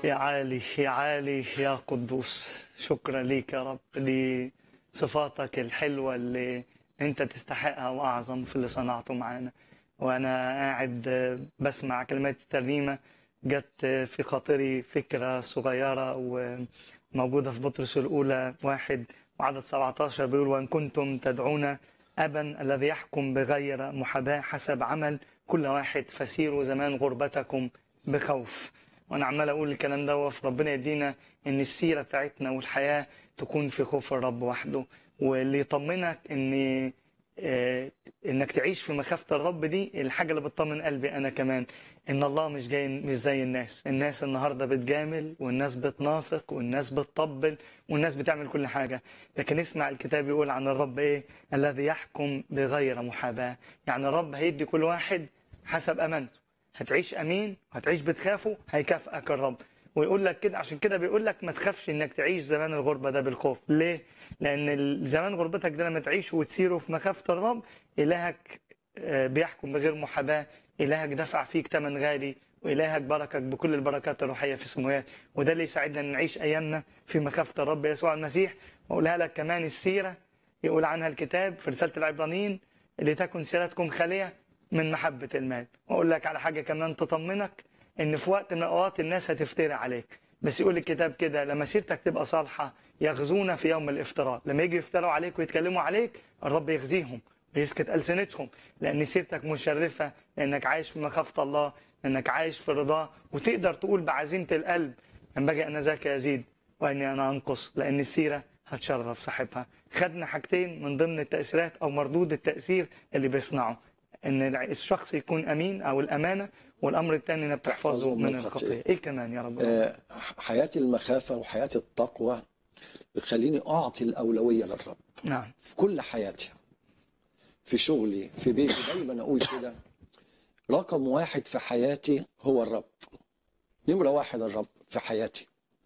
يا عالي يا عالي يا قدوس شكرا ليك يا رب لصفاتك الحلوة اللي انت تستحقها واعظم في اللي صنعته معانا وانا قاعد بسمع كلمات الترنيمة جت في خاطري فكرة صغيرة وموجودة في بطرس الأولى واحد وعدد 17 بيقول وإن كنتم تدعون أبا الذي يحكم بغير محاباة حسب عمل كل واحد فسيروا زمان غربتكم بخوف وانا عمال اقول الكلام ده ربنا يدينا ان السيره بتاعتنا والحياه تكون في خوف الرب وحده واللي يطمنك ان آه، انك تعيش في مخافه الرب دي الحاجه اللي بتطمن قلبي انا كمان ان الله مش جاي مش زي الناس الناس النهارده بتجامل والناس بتنافق والناس بتطبل والناس بتعمل كل حاجه لكن اسمع الكتاب يقول عن الرب ايه الذي يحكم بغير محاباه يعني الرب هيدي كل واحد حسب امانته هتعيش امين هتعيش بتخافه هيكافئك الرب ويقول لك كده عشان كده بيقول لك ما تخافش انك تعيش زمان الغربه ده بالخوف ليه لان ال- زمان غربتك ده لما تعيش وتسيره في مخافه الرب الهك آه، بيحكم بغير محاباه الهك دفع فيك ثمن غالي والهك بركك بكل البركات الروحيه في السماوات وده اللي يساعدنا ان نعيش ايامنا في مخافه الرب يسوع المسيح واقولها لك كمان السيره يقول عنها الكتاب في رساله العبرانيين لتكن سيرتكم خاليه من محبة المال وأقول لك على حاجة كمان تطمنك إن في وقت من الأوقات الناس هتفتري عليك بس يقول الكتاب كده لما سيرتك تبقى صالحة يغزون في يوم الافتراء لما يجي يفتروا عليك ويتكلموا عليك الرب يغزيهم ويسكت ألسنتهم لأن سيرتك مشرفة لأنك عايش في مخافة الله لأنك عايش في رضاه وتقدر تقول بعزيمة القلب ينبغي أن ذاك يزيد وأني أنا أنقص لأن السيرة هتشرف صاحبها خدنا حاجتين من ضمن التأثيرات أو مردود التأثير اللي بيصنعه ان الشخص يكون امين او الامانه والامر الثاني انك تحفظه تحفظه من من الخطيه الخطيئة. ايه كمان يا رب آه، حياة المخافة وحياة التقوى بتخليني أعطي الأولوية للرب نعم في كل حياتي في شغلي في بيتي دايما أقول كده رقم واحد في حياتي هو الرب نمرة واحد الرب في حياتي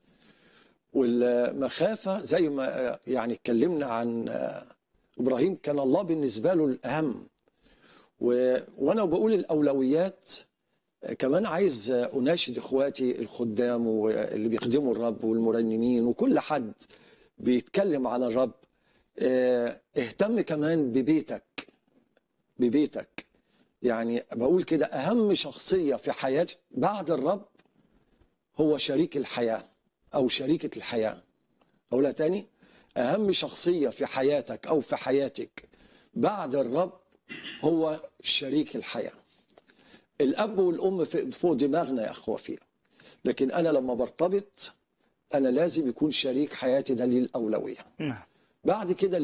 والمخافة زي ما آه، يعني اتكلمنا عن آه، إبراهيم كان الله بالنسبة له الأهم و... وأنا بقول الأولويات كمان عايز اناشد اخواتي الخدام واللي بيخدموا الرب والمرنمين وكل حد بيتكلم عن الرب اه، اهتم كمان ببيتك ببيتك يعني بقول كده اهم شخصيه في حياه بعد الرب هو شريك الحياه او شريكه الحياه اقولها تاني اهم شخصيه في حياتك او في حياتك بعد الرب هو شريك الحياه الاب والام في- فوق دماغنا يا اخوه فينا لكن انا لما برتبط انا لازم يكون شريك حياتي ده ليه الاولويه نعم بعد كده